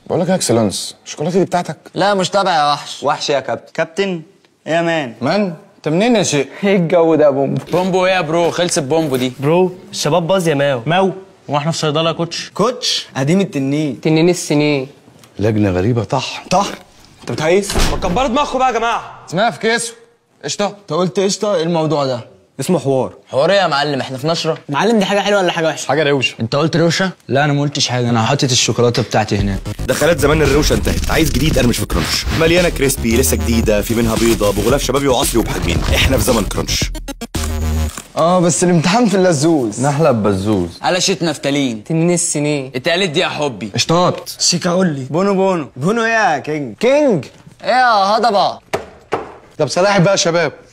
بقول لك يا اكسلانس الشوكولاته دي بتاعتك لا مش تابع يا وحش وحش يا كابتن كابتن ايه يا مان مان انت منين يا شيء ايه الجو ده يا بومبو بومبو ايه يا برو خلص بومبو دي برو الشباب باظ يا ماو ماو هو احنا في صيدله يا كوتش كوتش قديم التنين تنين السنين لجنه غريبه طح طه انت بتهيس كبروا دماغكم بقى يا جماعه اسمها في كيسه قشطه انت قلت قشطه ايه الموضوع ده اسمه حوار حوار ايه يا معلم احنا في نشره معلم دي حاجه حلوه ولا حاجه وحشه حاجه روشه انت قلت روشه لا انا ما قلتش حاجه انا حاطط الشوكولاته بتاعتي هناك دخلات زمان الروشه انتهت عايز جديد ارمش في كرانش مليانه كريسبي لسه جديده في منها بيضه بغلاف شبابي وعصري وبحجمين احنا في زمن كرانش اه بس الامتحان في اللزوز نحله ببزوز قلشت نفتالين تنين السنين اتقالت دي يا حبي قشطات شيكا قول لي بونو بونو بونو ايه يا كينج كينج ايه يا هضبه طب سلاحي بقى يا شباب